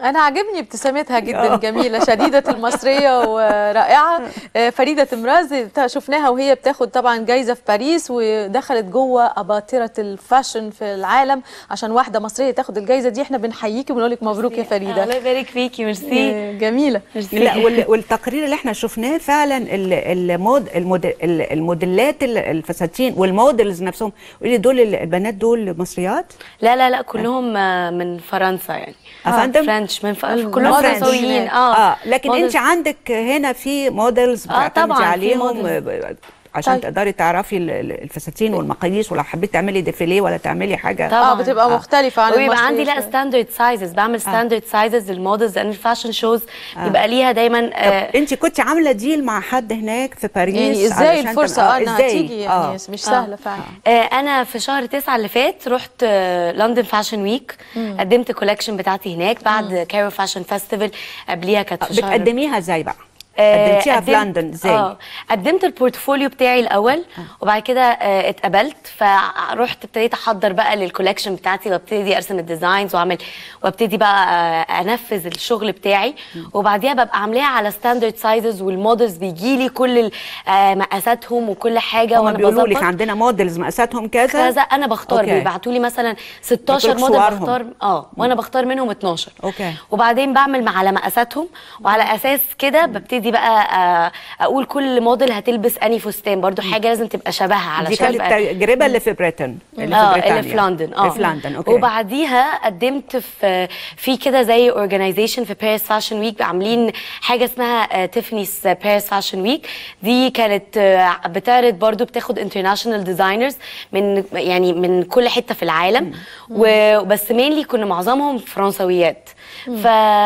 انا عاجبني ابتسامتها جدا جميله شديده المصريه ورائعه آه، فريده تمراز تا- شفناها وهي بتاخد طبعا جايزه في باريس ودخلت جوه اباطره الفاشن في العالم عشان واحده مصريه تاخد الجايزه دي احنا بنحييكي ونقول لك مبروك يا فريده الله يبارك فيكي ميرسي آه، جميله ميرسي لا وال- والتقرير اللي احنا شفناه فعلا ال- المود المود ال- الموديلات ال- الفساتين والموديلز نفسهم قولي دول ال- البنات دول مصريات لا لا لا كلهم آه، من فرنسا يعني آه، فندم؟ فرنش من ف... آه، كلهم فرنش. فرنساويين اه اه لكن models. انت عندك هنا في موديلز آه، بتعتمدي طبعاً، في عليهم models. آه، عشان طيب. تقدري تعرفي ال- ال- الفساتين والمقاييس ولو حبيتي تعملي ديفيليه ولا تعملي حاجه طبعاً. اه بتبقى مختلفه عن ويبقى المصرية عندي لا شوية. ستاندرد سايزز بعمل ستاندرد سايزز للمودلز لان الفاشن شوز يبقى ليها دايما آه، انت كنت عامله ديل مع حد هناك في باريس يعني ازاي علشان الفرصه تبقى- اه انها إزاي؟ تيجي يعني آه. مش سهله فعلا آه، انا في شهر تسعة اللي فات رحت آه، لندن فاشن ويك قدمت الكولكشن بتاعتي هناك بعد كايرو فاشن فيستيفال قبلها كانت في شهر بتقدميها ازاي بقى آه، قدمتيها في قدمت- لندن ازاي اه قدمت البورتفوليو بتاعي الاول وبعد كده آه، اتقبلت فرحت ابتديت احضر بقى للكولكشن بتاعتي وابتدي ارسم الديزاينز واعمل وابتدي بقى آه، انفذ الشغل بتاعي وبعديها ببقى عاملاها على ستاندرد سايزز والمودلز بيجي لي كل ال- آه، مقاساتهم وكل حاجه هما وانا بيقولوا لك بظبط. عندنا موديلز مقاساتهم كذا كذا انا بختار أوكي. بيبعتوا لي مثلا 16 بيبعتولك موديل صورهم. بختار اه وانا بختار منهم 12 أوكي. وبعدين بعمل مع- على مقاساتهم وعلى اساس كده ببتدي بقى آه، اقول كل موديل هتلبس اني فستان برضو حاجه لازم تبقى شبهها دي علشان كانت يبقى التجربه اللي في بريتن اللي في اه بريطانيا اللي في لندن اه اللي في لندن اوكي وبعديها قدمت في في كده زي اورجانيزيشن في باريس فاشن ويك عاملين حاجه اسمها تيفنيز باريس فاشن ويك دي كانت آه، بتعرض برضو بتاخد انترناشونال ديزاينرز من يعني من كل حته في العالم وبس مينلي كنا معظمهم فرنسويات ف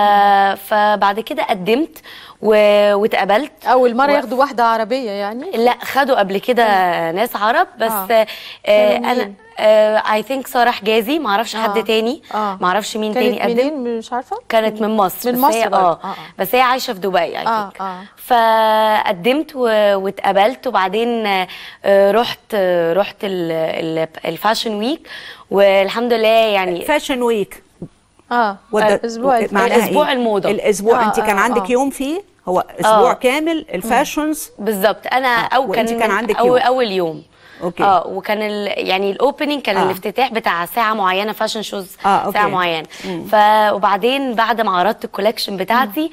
فبعد كده قدمت و- واتقبلت اول مره و- ياخدوا واحده عربيه يعني لا خدوا قبل كده ناس عرب بس آه. آه. آه كانوا انا مين؟ اي ثينك ساره حجازي ما اعرفش حد آه. تاني آه. ما اعرفش مين كانت تاني قدم منين مش عارفه كانت من مصر من بس مصر هي برضه. اه آه، آه. بس هي عايشه في دبي اي آه، ثينك آه. فقدمت و- واتقبلت وبعدين آه، رحت آه، رحت ال- ال- الفاشن ويك والحمد لله يعني فاشن ويك اه الاسبوع الف- معناها أسبوع إيه؟ الموضة. الاسبوع آه، انت كان آه، عندك آه. يوم فيه هو اسبوع آه. كامل الفاشونز بالظبط انا او وإنتي كان كان عندك أول, يوم. اول يوم أوكي. اه وكان ال يعني الاوبننج كان آه. آه. الافتتاح بتاع ساعه معينه فاشن شوز آه، أوكي. ساعه معينه ف وبعدين بعد ما عرضت الكولكشن بتاعتي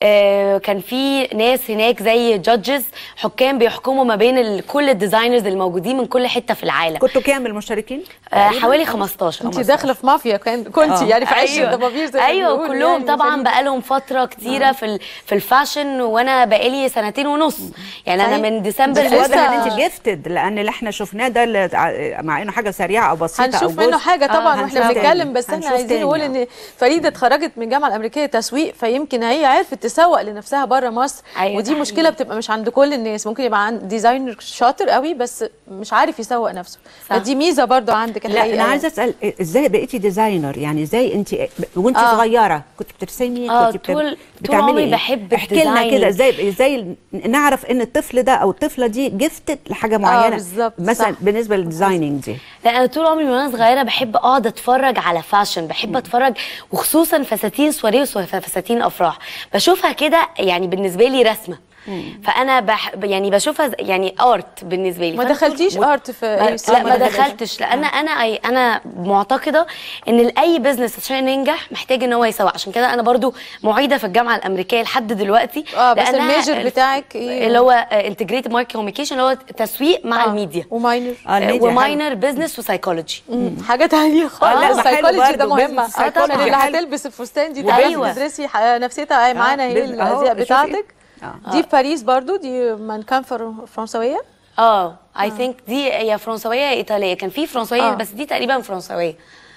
آه كان في ناس هناك زي جادجز حكام بيحكموا ما بين ال كل الديزاينرز الموجودين من كل حته في العالم كنتوا كام المشتركين؟ آه حوالي 15 انت داخله في مافيا كان كنت آه. يعني في عش ايوه الضبابير زي ما ايوه بيقولوا كلهم يعني طبعا فريد. بقالهم فتره كتيره في ال- في الفاشن وانا بقالي سنتين ونص يعني انا صحيح. من ديسمبر بس واضح لسه- ان انت جيفتد لان اللي احنا شفناه ده اللي ع- مع انه حاجه سريعه او بسيطه هنشوف او منه جزء. حاجه طبعا آه، واحنا هنشوف بنتكلم تاني. بس احنا هنشوف عايزين تاني، نقول آه. ان فريده اتخرجت من الجامعه الامريكيه تسويق فيمكن هي عرفت تسوق لنفسها بره مصر أيوة، ودي ده مشكله حقيقي. بتبقى مش عند كل الناس ممكن يبقى عند ديزاينر شاطر قوي بس مش عارف يسوق نفسه صح. فدي ميزه برضو عندك لا الحقيقه انا عايزه اسال ازاي بقيتي ديزاينر يعني ازاي انت وانت آه. صغيره كنت بترسمي آه، كنت بت- طول- طول بتعملي عمري إيه؟ بحب احكي لنا الديزاين. كده ازاي ازاي نعرف ان الطفل ده او الطفله دي جفتد لحاجه معينه بالظبط، مثلا صح. بالنسبه للديزايننج دي لا انا طول عمري وانا صغيره بحب اقعد اتفرج على فاشن بحب اتفرج وخصوصا فساتين سواريه وفساتين افراح بشوفها كده يعني بالنسبه لي رسمه فانا بح يعني بشوفها ز- يعني ارت بالنسبه لي ما فأنا طول- دخلتيش ارت في ما- أي لا ما دخلتيش. دخلتش لان انا أي- انا معتقده ان اي بزنس عشان ينجح محتاج ان هو يسوق عشان كده انا برضو معيده في الجامعه الامريكيه لحد دلوقتي اه بس لأنها الميجر ال- بتاعك ايه اللي هو انتجريتد ماركت كوميونيكيشن اللي هو تسويق مع آه. الميديا وماينر آه، الميديا وماينر بزنس وسايكولوجي مم. حاجه تانية لا، خالص ده حلو السايكولوجي ده برضه، مهمه business psychology عشان اللي حلو. هتلبس الفستان دي وbusiness. تعرفي تدرسي ح- نفسيتها معانا هي business. أهو، الازياء شوفي. بتاعتك آه. دي في باريس برضو دي من كان فر- فرنسويه اه اي ثينك دي هي فرنسويه يا ايطاليه كان في فرنسويه آه. بس دي تقريبا فرنسويه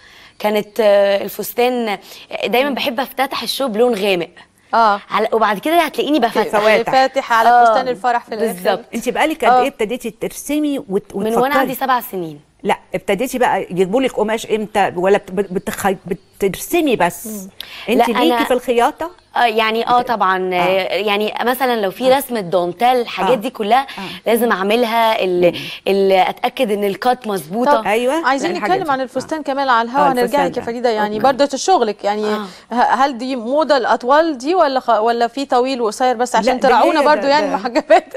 كانت آه، الفستان دايما بحب افتتح الشو بلون غامق اه على وبعد كده هتلاقيني بفتح فواتح. فاتح على آه، فستان الفرح في الاخر بالظبط. انت بقالك قد آه. ايه ابتديتي ترسمي وت... من وانا وتفكري؟ عندي سبع سنين لا ابتديتي بقى يجيبوا لك قماش امتى ولا بت- بتخ... بترسمي بس انت لا، ليكي أنا- في الخياطه اه يعني اه طبعا آه. يعني مثلا لو في رسمه دونتيل الحاجات آه. دي كلها لازم اعملها ال ال اتاكد ان الكات مظبوطه طب أيوة، عايزين لا، الحاجة نتكلم دي. عن الفستان كمان على الهوا آه، هنرجع الفستان لك يا ده. فريده يعني آه. برضه شغلك يعني آه. ه- هل دي موضه الاطوال دي ولا خ... ولا في طويل وقصير بس عشان لا، ده تراعونا هي برضه ده- يعني ده. محجبات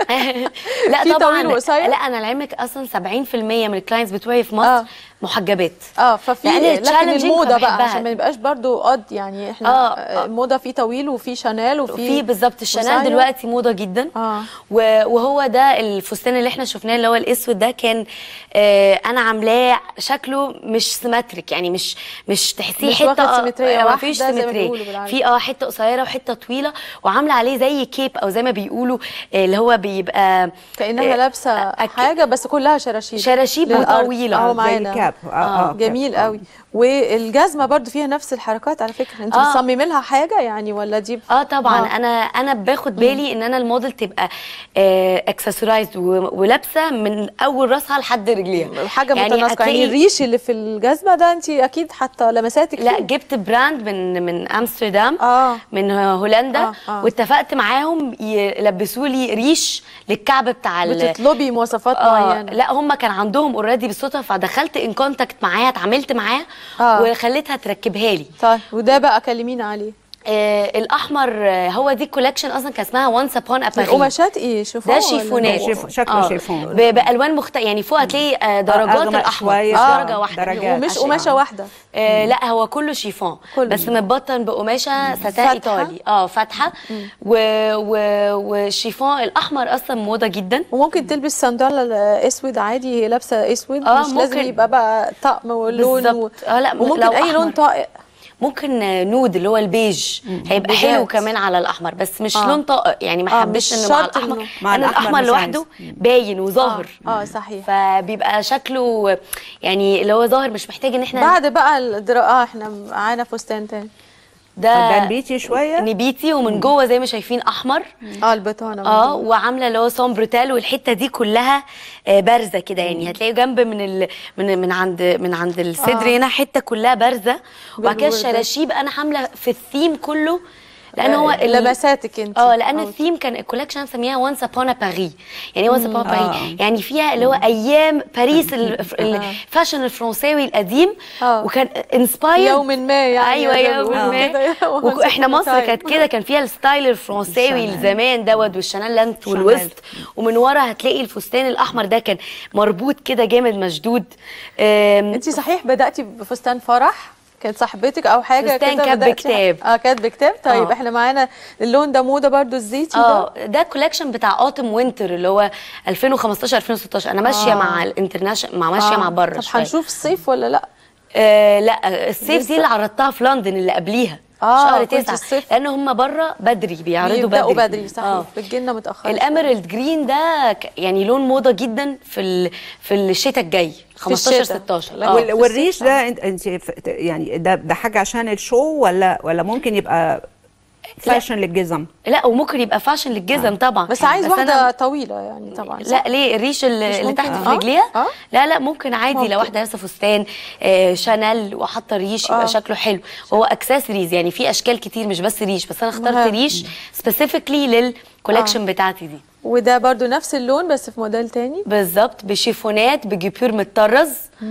لا في طبعا طويل وقصير؟ لا انا لعلمك اصلا 70% من الكلاينتس بتوعي في مصر آه. محجبات اه ففي لأن لكن challenging الموضه بقى فبحبها. عشان ما يبقاش برضه قد يعني احنا آه، آه. آه. الموضه في طويل وفي شانيل وفي في بالظبط الشانيل قصير. دلوقتي موضه جدا آه. و- وهو ده الفستان اللي احنا شفناه اللي هو الاسود ده كان آه انا عاملاه شكله مش سيمتريك يعني مش مش تحسيه مش حته واخد سيمترية ما واحدة فيش زي ما سيمتريه بيقولوا بالعربي. في اه حته قصيره وحته طويله وعامله عليه زي كيب او زي ما بيقولوا آه، اللي هو بيبقى كانها آه، لابسه أك- حاجه بس كلها شراشيب شراشيب للأرض. وطويلة. اهو زي زي معانا الكاب اه, اه آه جميل كاب. قوي والجزمه برضو فيها نفس الحركات على فكره انت آه. بتصممي لها حاجه يعني ولا دي اه طبعا آه. انا انا باخد بالي ان انا الموديل تبقى اكسسورايزد ولابسه من اول راسها لحد رجليها حاجه متناسقه يعني هتلاقي- الريش اللي في الجزمه ده انت اكيد حاطه لمساتك لا فيه. جبت براند من من امستردام آه. من هولندا آه، آه. واتفقت معاهم يلبسوا لي ريش للكعب بتاع ال- بتطلبي مواصفات آه معينه لا هم كان عندهم اوريدي بالصدفه فدخلت ان كونتاكت معاها اتعاملت معاها آه. وخليتها تركبها لي طيب وده بقى كلمينا عليه آه الاحمر آه، هو دي الكولكشن اصلا كان اسمها وانس ابون اباري القماشات ايه شوفوا ده شيفونات شيف- شكله شيفون. ب- بالوان مختلفه يعني فوق هتلاقي آه، درجات أغمق الاحمر شوية. مش آه، درجه واحده درجات. ومش عشان- قماشه واحده آه لا هو كله شيفون كله. بس متبطن بقماشه ساتان فاتحة. ايطالي اه فاتحه و... و... والشيفون الاحمر اصلا موضه جدا وممكن تلبس صندال اسود عادي هي لابسه اسود آه، مش لازم ممكن. يبقى بقى طقم واللون بالظبط. آه، لا، وممكن لو اي لون أحمر. طائق ممكن آه، نود اللي هو البيج هيبقى بيجات. حلو كمان على الاحمر بس مش آه. لون طاقه يعني ما آه، حبيتش مش انه مع شرط الاحمر إنه- مع انا الأحمر الاحمر مش لوحده عايز. باين وظاهر اه صحيح فبيبقى شكله يعني اللي هو ظاهر مش محتاج ان احنا بعد بقى الدرا اه احنا معانا فستان تاني ده ده نبيتي شويه نبيتي ومن جوه زي ما شايفين احمر اه البطانه اه وعامله اللي هو سومبروتال والحته دي كلها آه، بارزه كده يعني هتلاقي جنب من ال... من من عند من عند الصدر آه. هنا حته كلها بارزه وبعد كده بالوردة. الشراشيب انا عامله في الثيم كله لان هو ال- لبساتك انت اه لان أو- الثيم كان الكولكشن مسميها وانس ابون باري يعني وانس ابون باري آه. يعني فيها اللي هو ايام باريس ال- الفاشن الفرنساوي القديم آه. وكان انسبايرد يوم ما يعني ايوه زي ما يوم بيقولوا ما كده. وك- احنا مصر طيب. كانت كده كان فيها الستايل الفرنساوي الشانيل. الزمان دوت والشانيل لانت شانيل. والوسط ومن ورا هتلاقي الفستان الاحمر ده كان مربوط كده جامد مشدود آم، انت صحيح بداتي بفستان فرح كانت صاحبتك او حاجه فستان كده كاتب بدأتي- كتاب. اه كاتب كتاب طيب آه. احنا معانا اللون ده موضه برضو الزيتي ده اه ده كولكشن بتاع اوتم وينتر اللي هو 2015 2016 انا ماشيه آه. مع الانترناشونال مع ماشيه آه. مع بره طب شوية. هنشوف الصيف ولا لا آه لا الصيف لسه؟ دي اللي عرضتها في لندن اللي قبليها آه، شهر كنت تسعة الصيف. لان هم بره بدري بيعرضوا بيبداوا بدري بدري صحيح آه. بتجيلنا متاخر الاميرالد جرين ده ك- يعني لون موضه جدا في ال... في الشتاء الجاي 15 الشتاء. 16 لا، آه. وال- وال- والريش ده انت انت ف- يعني ده ده حاجه عشان الشو ولا ولا ممكن يبقى فاشن للجزم لا وممكن يبقى فاشن للجزم طبعا بس عايز أنا- واحده طويله يعني طبعا صح؟ لا ليه الريش اللي, مش اللي ممكن؟ تحت في آه، رجليها آه. لا لا ممكن عادي ممكن. لو واحده لابسه فستان آه شانيل وحاطه ريش يبقى آه. شكله حلو هو اكسسوارز يعني في اشكال كتير مش بس ريش بس انا اخترت مهم. ريش سبيسيفيكلي للكولكشن بتاعتي دي وده برضو نفس اللون بس في موديل تاني بالظبط بشيفونات بجيبير متطرز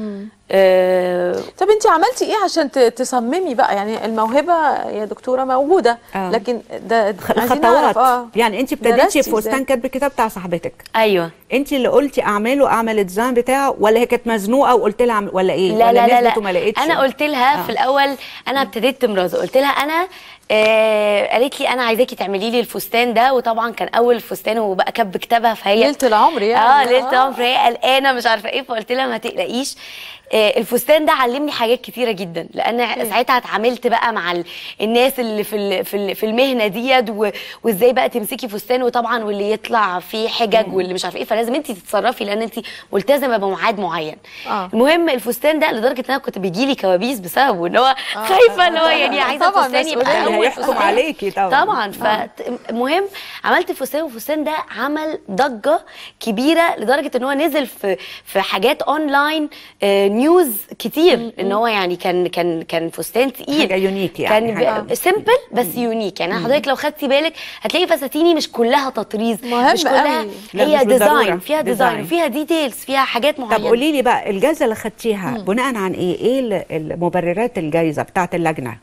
آه طب انت عملتي ايه عشان ت- تصممي بقى يعني الموهبه يا دكتوره موجوده آه. لكن ده عايزين الخطوات نعرف اه يعني انت درستي ابتديتي إزاي؟ بفستان كاتب الكتاب بتاع صاحبتك ايوه انت اللي قلتي اعمله اعمل الديزاين بتاعه ولا هي كانت مزنوقه وقلت لها اعمل- ولا ايه لا ولا لا لا, نزلت وما لا. لقيتش انا قلت لها آه. في الاول انا ابتديت تمرزه قلت لها انا آه قالت لي انا عايزاكي تعملي لي الفستان ده وطبعا كان اول فستان وبقى كاتب كتابها فهي ليله العمر يعني اه ليله العمر فهي قلقانه مش عارفه ايه فقلت لها ما تقلقيش آه الفستان ده علمني حاجات كتيره جدا لان ساعتها اتعاملت بقى مع ال- الناس اللي في ال- في ال- في المهنه ديت و- وازاي بقى تمسكي فستان وطبعا واللي يطلع فيه حجج واللي مش عارفه ايه فلازم انت تتصرفي لان انت ملتزمه بميعاد معين آه. المهم الفستان ده لدرجه ان انا كنت بيجي لي كوابيس بسببه ان هو خايفه اللي هو يعني عايزه طبعاً الفستان يبقى مسؤولية. أول هيحكم فستان. عليكي طبعا طبعا فمهم عملت فستان والفستان ده عمل ضجه كبيره لدرجه ان هو نزل في في حاجات اونلاين آه، نيوز كتير ان هو يعني كان كان كان فستان تقيل حاجة يونيك يعني، كان حاجة- سيمبل بس يونيك يعني حضرتك لو خدتي بالك هتلاقي فساتيني مش كلها تطريز مهم مش كلها قوي. لا، هي مش بالضرورة. ديزاين فيها ديزاين. ديزاين وفيها ديتيلز فيها حاجات معينه طب قولي لي بقى الجائزه اللي خدتيها بناء عن ايه ايه ال- المبررات الجائزه بتاعت اللجنه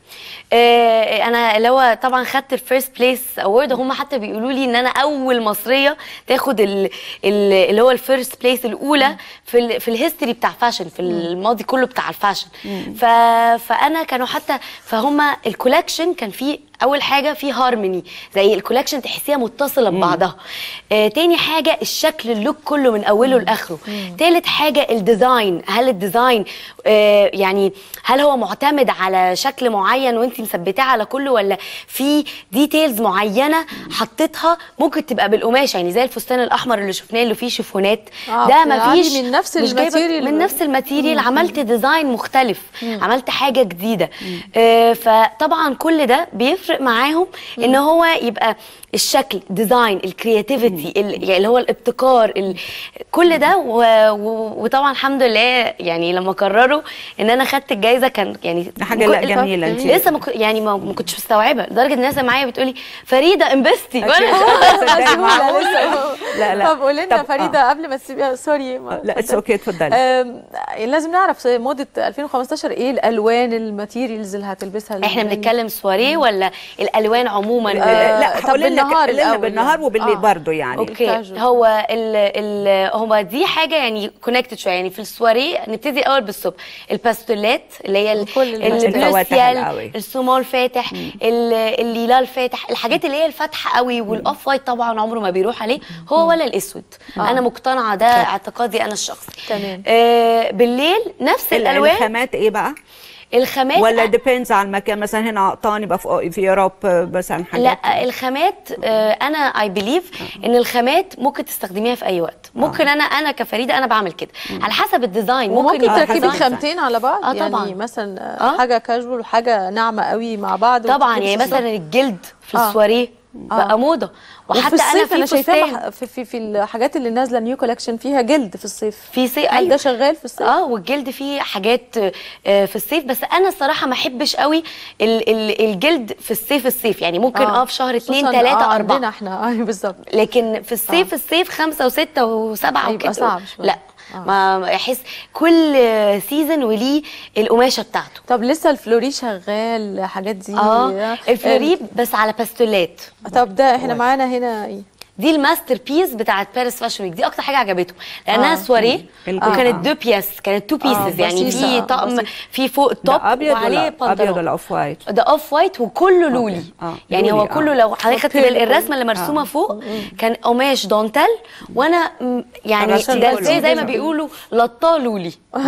آه، انا اللي هو طبعا خدت الفيرست بليس اوورد هم حتى بيقولوا لي ان انا اول مصريه تاخد ال- ال- اللي هو الفيرست بليس الاولى في ال في الهيستوري بتاع فاشن في الماضي كله بتاع الفاشن ف فانا كانوا حتى فهم الكولكشن كان فيه اول حاجه في هارموني زي الكولكشن تحسيها متصله ببعضها آه تاني حاجه الشكل اللوك كله من اوله لاخره تالت حاجه الديزاين هل الديزاين آه يعني هل هو معتمد على شكل معين وانت مثبتاه على كله ولا في ديتيلز معينه حطيتها ممكن تبقى بالقماش يعني زي الفستان الاحمر اللي شفناه اللي فيه شيفونات آه، ده بتلعبي مفيش من نفس مش جايبة- الماتيريال. من نفس الماتيريال عملت ديزاين مختلف عملت حاجه جديده آه فطبعا كل ده بيفرق معاهم ان هو يبقى الشكل ديزاين الكرياتيفيتي يعني اللي هو الابتكار ال... كل ده و... و... وطبعا الحمد لله يعني لما قرروا ان انا خدت الجائزه كان يعني ده حاجة ما لا كنت- جميلة انت. لسه ما كنت- يعني ما, ما كنتش مستوعبه لدرجه الناس اللي معايا بتقولي فريده انبسطي صدقني مسؤولة معقول؟ لسه لا لا طب قولي لنا طب، فريده قبل ما تسيبيها سوري ما- لا اتس اتفضلي. اوكي اتفضلي آم، لازم نعرف موضه 2015 ايه الالوان الماتيريالز اللي هتلبسها احنا ال- بنتكلم سواريه ولا الالوان عموما آه، لا طب قولي لنا بالنهار قولي لنا الأول بالنهار يعني. وبالليل آه. برضه يعني اوكي الكاجوال. هو ال ال هو دي حاجه يعني كونكتد شويه يعني في السواريه نبتدي الاول بالصبح الباستولات اللي هي ال- كل الماتيريال. البلو الفواتح سيال القوي. السمول فاتح ال- الليلا الفاتح الحاجات اللي هي الفاتحه قوي والاوف وايت طبعا عمره ما بيروح عليه هو ولا الاسود انا مقتنعه ده اعتقادي انا الشخصي تمام. آه بالليل نفس الالوان الخامات ايه بقى الخامات ولا ديبيندز على المكان مثلا هنا قطان يبقى في في اوروب مثلا حاجات لا الخامات آه، انا اي بليف ان الخامات ممكن تستخدميها في اي وقت ممكن انا انا كفريده انا بعمل كده على حسب الديزاين وممكن يبقى تركبي ديزاين. خامتين على بعض آه، يعني طبعاً. مثلا آه. حاجه كاجوال وحاجه ناعمه قوي مع بعض طبعا وتلبسي يعني الصبح. مثلا الجلد في آه. السواريه بقى موضه وفي وحتى انا الصيف في انا شايفاه فستان مح- في, في في الحاجات اللي نازله نيو كولكشن فيها جلد في الصيف في صيف هل ده شغال في الصيف اه والجلد فيه حاجات آه، في الصيف بس انا الصراحه ما احبش قوي ال- ال- الجلد في الصيف الصيف يعني ممكن اه في شهر اتنين خصوصاً تلاته آه اربعه عندنا احنا اه بالظبط لكن في الصيف الصيف خمسة وستة وسبعة هيبقى وكده صعب شوية. لا ما ما احس كل سيزون وليه القماشه بتاعته طب لسه الفلوري شغال الحاجات دي اه الفلوريب بس على باستولات آه، طب ده احنا معانا هنا ايه دي الماستر بيس بتاعت باريس فاشن ويك دي اكتر حاجه عجبتهم لانها آه. سواريه مم. وكانت آه. دو بيس كانت تو بيسز يعني بسيطة، في آه، طقم بسيطة. في فوق التوب ده ابيض وعليه ولا ابيض بنطلون ولا اوف وايت ده اوف وايت وكله لولي آه، يعني لولي، هو كله آه. لو حضرتك خدتي أوكي. بالك الرسمه اللي مرسومه آه. فوق كان قماش دانتل وانا م- يعني عشان ده كله. زي زي ما بيقولوا لطاه لولي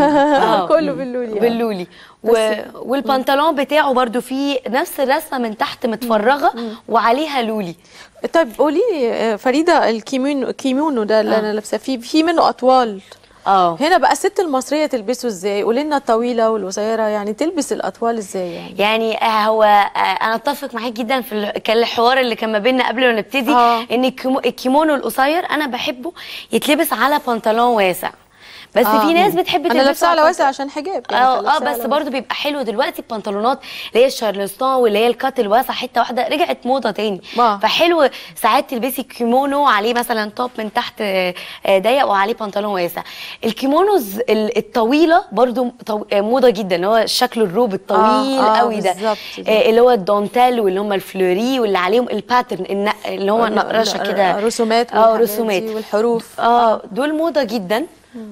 كله باللولي يعني. باللولي و... والبنطلون بتاعه برضو فيه نفس الرسمه من تحت متفرغه وعليها لولي طيب قولي لي آه، فريده الكيمونو الكيمونو ده اللي انا لابسه فيه في منه اطوال اه هنا بقى الست المصريه تلبسه ازاي قولي لنا الطويله والقصيره يعني تلبس الاطوال ازاي يعني يعني آه، هو آه، انا اتفق معاك جدا في ال- كان الحوار اللي كان ما بيننا قبل ما نبتدي آه. ان الكيمو- الكيمونو القصير انا بحبه يتلبس على بنطلون واسع بس آه. في ناس بتحب انا تلبسه لابسه على بنط- واسع عشان حجاب يعني اه اه فلابسة بس على برضو بيبقى حلو دلوقتي البنطلونات اللي هي الشارلستون واللي هي الكات الواسع حته واحده رجعت موضه تاني آه. فحلو ساعات تلبسي كيمونو عليه مثلا توب من تحت آه، آه، ضيق وعليه بنطلون واسع الكيمونوز ال- الطويله برضو طو- آه، موضه جدا اللي هو شكل الروب الطويل آه، قوي ده بالظبط. آه، اللي هو الدونتال واللي هم الفلوري واللي عليهم الباترن النق- اللي هو نقرشه كده رسومات اه والحاجات رسومات دي والحروف اه دول موضه جدا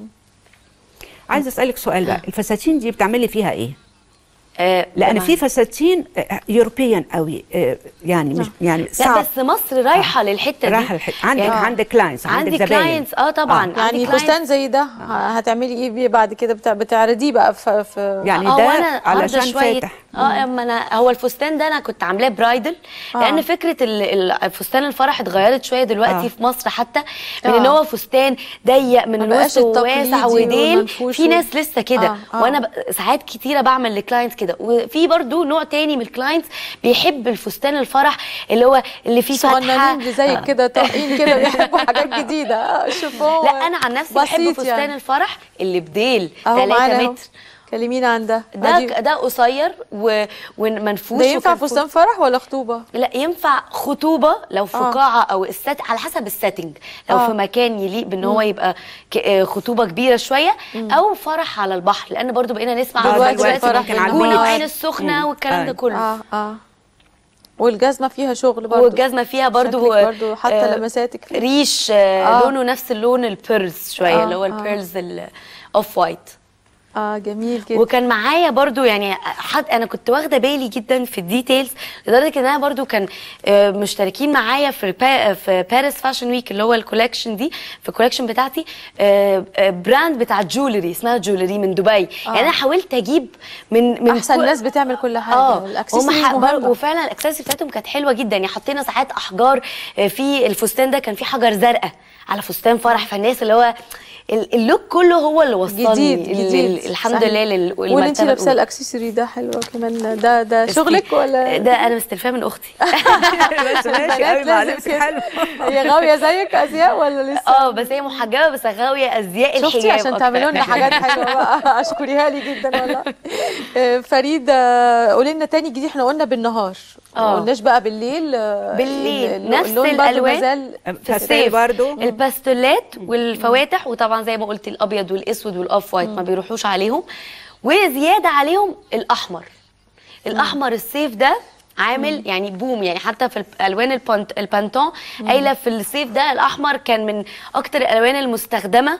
عايزه اسالك سؤال بقى الفساتين دي بتعملي فيها ايه آه، لان تمام. في فساتين يوروبيان قوي آه، يعني مش يعني لا صعب بس مصر رايحه للحته دي رايحه الحته عندك يعني- عندك كلاينتس عندك عندي زباين كلاينتس اه طبعا آه. عندي يعني clients. فستان زي ده ه- هتعملي ايه بيه بعد كده بتع- بتعرضيه بقى في, في يعني اه ده وانا عارضه علشان شويه فاتح اه اما انا هو الفستان ده انا كنت عاملاه برايدل آه. لان فكره ال- ال- فستان الفرح اتغيرت شويه دلوقتي آه. في مصر حتى من آه. ان هو فستان ضيق من ما بقاش الوسط التقليدي وواسع وديل والمنفوش في وال- ناس لسه كده آه، آه. وانا ب... ساعات كتيره بعمل لكلاينتس كده وفي برضو نوع تاني من الكلاينتس بيحب الفستان الفرح اللي هو اللي فيه فتحه صغننين اللي زيك كده طاقين كده بيحبوا حاجات جديده آه، شوفوا لا انا عن نفسي بحب بسيط فستان يعني. الفرح اللي بديل اهو 3 معانا أهو. متر كلمينا عن ده ده أدي- ده قصير و... ومنفوش ده ينفع وكان فستان فرح ولا خطوبه لا ينفع خطوبه لو في آه. قاعه او الست على حسب السيتنج لو آه. في مكان يليق بان هو يبقى ك... آه، خطوبه كبيره شويه او فرح على البحر لان برضو بقينا نسمع عن دلوقتي دلوقتي الفرح كان على جول البحر. العين السخنه والكلام ده آه. كله اه اه والجزمه فيها شغل برضه والجزمه فيها برضو شكلك برضو حتى آه، لمساتك فيها. ريش آه آه. لونه نفس اللون البيرلز شويه آه، اللي هو آه. البيرلز الاوف وايت اه جميل جدا وكان معايا برضو يعني حد انا كنت واخده بالي جدا في الديتيلز لدرجه ان انا برضو كان آه، مشتركين معايا في البا في باريس فاشن ويك اللي هو الكولكشن دي في الكولكشن بتاعتي آه، آه، براند بتاع جولري اسمها جولري من دبي يعني انا حاولت اجيب من من احسن كل- ناس بتعمل كل حاجه اه الاكسسوارز هم ح- مهمه وفعلا الاكسسوارز بتاعتهم كانت حلوه جدا يعني حطينا ساعات احجار آه، في الفستان ده كان في حجر زرقاء على فستان فرح فالناس اللي هو ال- اللوك كله هو اللي وصلني جديد ال- جديد ال- الحمد صحيح. لله لل- واللي انت للمرتبة لابساه الأولى. الاكسسوري ده حلو كمان ده ده شغلك ولا ده انا مستلفاه من اختي بس ماشي البنات قوي مع لازم لبس كده. حلو هي غاويه زيك ازياء ولا لسه اه بس هي محجبه بس غاويه ازياء الحجاب شفتي عشان أكتر. تعملوا لنا حاجات حلوه بقى اشكريها لي جدا والله آه، فريده قولي لنا تاني جديد احنا قلنا بالنهار ما آه. قلناش بقى بالليل آه، بالليل ال- نفس اللون برضو الألوان. مازال في باستيل الصيف برضو الباستولات والفواتح وطبعا زي ما قلت الابيض والاسود والاوف وايت ما بيروحوش عليهم وزياده عليهم الاحمر الاحمر الصيف ده عامل يعني بوم يعني حتى في الالوان البانت البانتون قايله في الصيف ده الاحمر كان من اكتر الالوان المستخدمه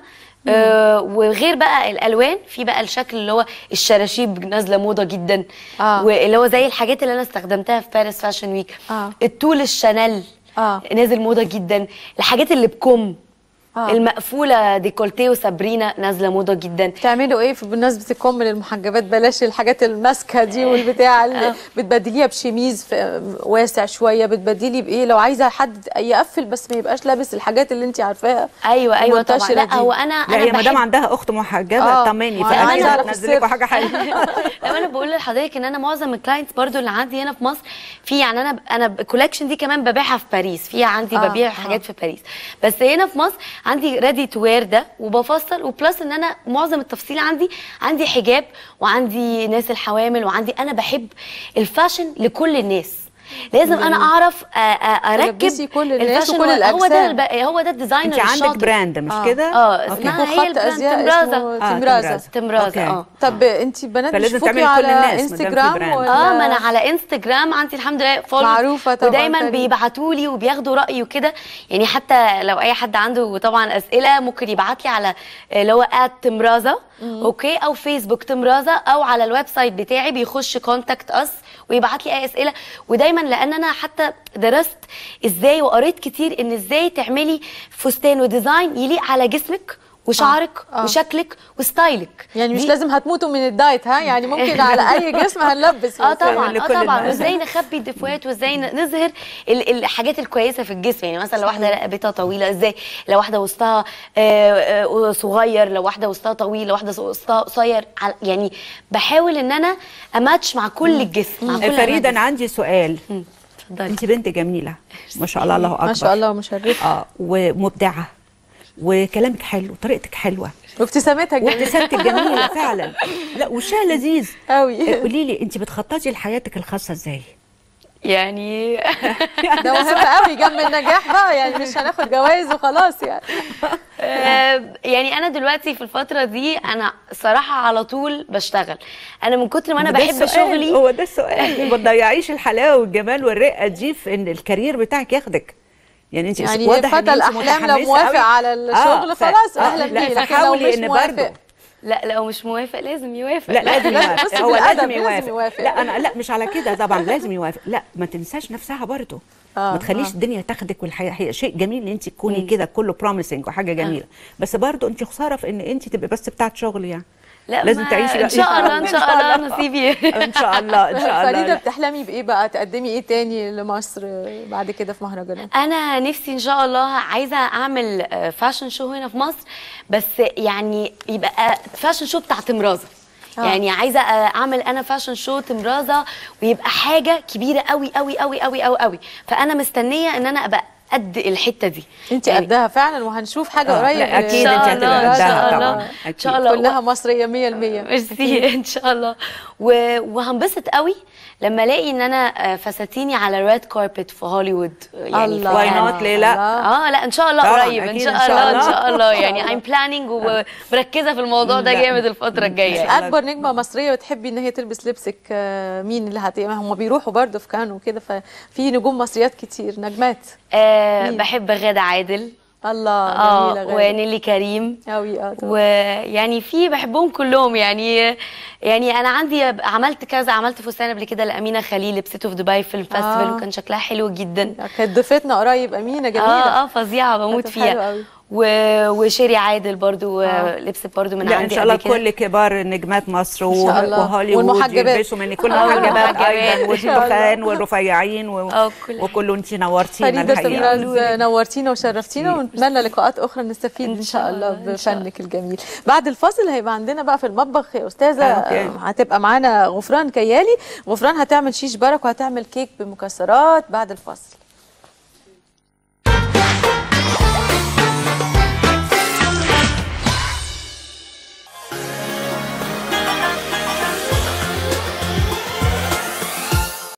آه وغير بقى الالوان في بقى الشكل اللي هو الشراشيب نازله موضه جدا آه. واللي هو زي الحاجات اللي انا استخدمتها في باريس فاشن ويك آه. الطول الشانيل آه. نازل موضه جدا الحاجات اللي بكم آه. المقفوله ديكولتيه وسابرينا نازله موضه جدا بتعملوا ايه في بمناسبه الكم للمحجبات بلاش الحاجات الماسكه دي والبتاع اللي بتبدليها بشميز في واسع شويه بتبدلي بايه لو عايزه حد يقفل بس ما يبقاش لابس الحاجات اللي انت عارفاها ايوه ايوه طبعا المنتشرة لا دي. هو انا لا انا هي ما دام بحب عندها اخت محجبه آه، طمني ما أنا عايزة فاكيد أعرف هتنزل لكم السر. حاجه حلوه لو انا بقول لحضرتك ان انا معظم الكلاينتس برضو اللي عندي هنا في مصر في يعني انا انا الكولكشن دي كمان ببيعها في باريس في عندي آه، ببيع آه. حاجات في باريس بس هنا في مصر عندي ريدي تو وير ده وبفصل وبلس ان انا معظم التفصيل عندي عندي حجاب وعندي ناس الحوامل وعندي انا بحب الفاشن لكل الناس لازم انا اعرف أ- أ- اركب تلبسي كل الناس الفاشن وكل هو ده الأجسام. الب... هو ده الديزاينر انت عندك الشاطر. براند مش آه. كده اه أوكي. اسمها خط هي البراند أزياء تمبرازا اسمه آه، تمرازة. تمرازا أوكي. اه طب انت بنات فلازم بتشوفي تعملي كل على الناس ما دام في انستجرام براند. ولا اه ما انا على انستجرام عندي الحمد لله فولو معروفة طبعاً ودايما تقريباً. بيبعتوا لي وبياخدوا رايي وكده يعني حتى لو اي حد عنده طبعا اسئله ممكن يبعت لي على اللي هو @تمرازا اوكي او فيسبوك تمرازا او على الويب سايت بتاعي بيخش كونتاكت اس ويبعت لي اي اسئله ودايما لان انا حتى درست ازاي وقريت كتير ان ازاي تعملي فستان وديزاين يليق على جسمك وشعرك آه. آه. وشكلك وستايلك يعني مش دي- لازم هتموتوا من الدايت ها يعني ممكن على اي جسم هنلبس اه بس. طبعا اه لكل طبعا الناس. وازاي نخبي الدفوات وازاي ن- نظهر ال- الحاجات الكويسه في الجسم يعني مثلا لو واحده رقبتها طويله ازاي لو واحده وسطها آه، آه، صغير لو واحده وسطها طويل لو واحده وسطها قصير على- يعني بحاول ان انا اماتش مع كل الجسم مع كل فريده انا أنواع عندي سؤال الجسم. اتفضلي انت بنت جميله ما شاء الله الله اكبر ما شاء الله مشرفه اه ومبدعه وكلامك حلو وطريقتك حلوه وابتسامتها جميله وابتسامتك جميله فعلا لا وشها لذيذ قوي قولي لي انت بتخططي لحياتك الخاصه ازاي يعني ده مهم قوي جنب النجاح بقى يعني مش هناخد جوائز وخلاص يعني آه، يعني انا دلوقتي في الفتره دي انا صراحه على طول بشتغل انا من كتر ما انا ده بحب السؤال، شغلي هو ده السؤال ما تضيعيش الحلاوه والجمال والرقه دي في ان الكارير بتاعك ياخدك يعني انت يعني واضح إن فتى أنت الاحلام لو متحمسة موافق قوي. على الشغل ف- خلاص آه، اهلا لا، بيه لكن لو فحاولي مش إن موافق برضه لا لو مش موافق لازم يوافق لا لازم لازم- يوافق بصي هو بالأدب، لازم لازم يوافق يوافق. لا انا لا مش على كده طبعا لازم يوافق لا ما تنساش نفسها برضه آه، ما تخليش آه. الدنيا تاخدك والحياه هي شيء جميل ان انت تكوني كده كله بروميسنج وحاجه جميله بس برضه انت خساره في ان انت تبقي بس بتاعت شغل يعني لا لازم ما- تعيشي بقى ان شاء الله ان شاء الله نصيبي ان شاء الله ان شاء الله فريده بتحلمي بايه بقى تقدمي ايه تاني لمصر بعد كده في مهرجانات انا نفسي ان شاء الله عايزه اعمل فاشن شو هنا في مصر بس يعني يبقى فاشن شو بتاع تمرازه آه. يعني عايزه اعمل انا فاشن شو تمرازه ويبقى حاجه كبيره قوي قوي قوي قوي قوي قوي فانا مستنيه ان انا ابقى قد الحته دي انت يعني قدها فعلا وهنشوف حاجه آه، قريب لا، أكيد ان انت شاء هتبقى الله ان قدها شاء طبعاً، الله ان أكيد. شاء الله كلها مصريه 100% ميرسي ان شاء الله و- وهنبسط قوي لما الاقي ان انا آه، فساتيني على ريد كاربت في هوليوود يعني الله. في واي كان- نوت ليه لا اه لا ان شاء الله طبعاً، قريب ان أكيد شاء إن شاء الله ان الله. شاء الله يعني I'm planning ومركزه في الموضوع ده لا. جامد الفتره الجايه يعني. اكبر نجمه مصريه بتحبي ان هي تلبس لبسك آه، مين اللي هت هم بيروحوا برضه في كانو وكده ففي نجوم مصريات كتير نجمات آه مين؟ بحب غادة عادل الله اه جميله غالي ونيلي كريم قوي اه طبعاً. ويعني في بحبهم كلهم يعني يعني انا عندي عملت كذا عملت فستان قبل كده لامينه خليل لبسته في دبي في الفestival آه. وكان شكلها حلو جدا كانت ضيفتنا قريب امينه جميله اه اه فظيعه بموت كانت حلوة فيها أوي. و... وشيري عادل برضو آه. آه. لبست برضو من لا عندي ان شاء الله قبل كده. كل كبار نجمات مصر إن شاء الله. وهوليوود والمحجبات. يلبسوا من كل آه، المحجبات والمحجبات. ايضا إن شاء الله. والدخان والرفيعين و... آه، كل حاجة. وكله انت نورتينا فريده الحقيقه سمراز نورتينا وشرفتينا ونتمنى لقاءات اخرى نستفيد ان شاء الله إن شاء الله. بفنك الجميل بعد الفاصل هيبقى عندنا بقى في المطبخ يا استاذه آه، أوكي. آه، هتبقى معانا غفران كيالي غفران هتعمل شيش برك وهتعمل كيك بمكسرات بعد الفاصل